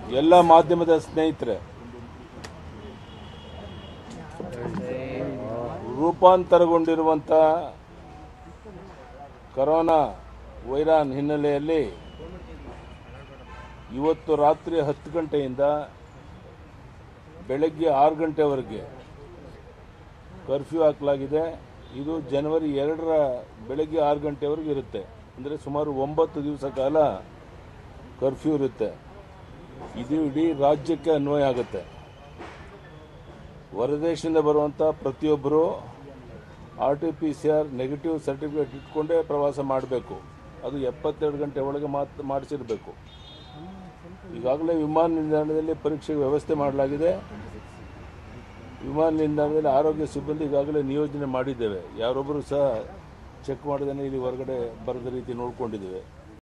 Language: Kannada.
ಎಲ್ಲ ಮಾಧ್ಯಮದ ಸ್ನೇಹಿತರೆ ರೂಪಾಂತರಗೊಂಡಿರುವಂಥ ಕರೋನಾ ವೈರಾನ್ ಹಿನ್ನೆಲೆಯಲ್ಲಿ ಇವತ್ತು ರಾತ್ರಿ ಹತ್ತು ಗಂಟೆಯಿಂದ ಬೆಳಗ್ಗೆ ಆರು ಗಂಟೆವರೆಗೆ ಕರ್ಫ್ಯೂ ಹಾಕಲಾಗಿದೆ ಇದು ಜನವರಿ ಎರಡರ ಬೆಳಗ್ಗೆ ಆರು ಗಂಟೆವರೆಗೆ ಇರುತ್ತೆ ಅಂದರೆ ಸುಮಾರು ಒಂಬತ್ತು ದಿವಸ ಕಾಲ ಕರ್ಫ್ಯೂ ಇರುತ್ತೆ ಇದು ಇಡೀ ರಾಜ್ಯಕ್ಕೆ ಅನ್ವಯ ಆಗುತ್ತೆ ಹೊರದೇಶದಿಂದ ಬರುವಂಥ ಪ್ರತಿಯೊಬ್ಬರು R T P C R negative certificate ಇಟ್ಕೊಂಡೇ ಪ್ರವಾಸ ಮಾಡಬೇಕು ಅದು ಎಪ್ಪತ್ತೆರಡು ಗಂಟೆ ಒಳಗೆ ಮಾತ್ ಮಾಡಿಸಿರಬೇಕು ಈಗಾಗಲೇ ವಿಮಾನ ನಿಲ್ದಾಣದಲ್ಲಿ ಪರೀಕ್ಷೆಗೆ ವ್ಯವಸ್ಥೆ ಮಾಡಲಾಗಿದೆ ವಿಮಾನ ನಿಲ್ದಾಣದಲ್ಲಿ ಆರೋಗ್ಯ ಸಿಬ್ಬಂದಿ ಈಗಾಗಲೇ ನಿಯೋಜನೆ ಮಾಡಿದ್ದೇವೆ ಯಾರೊಬ್ಬರು ಸಹ ಚೆಕ್ ಮಾಡದೇ ಇಲ್ಲಿ ಹೊರಗಡೆ ಬರದ ರೀತಿ ನೋಡ್ಕೊಂಡಿದ್ದೇವೆ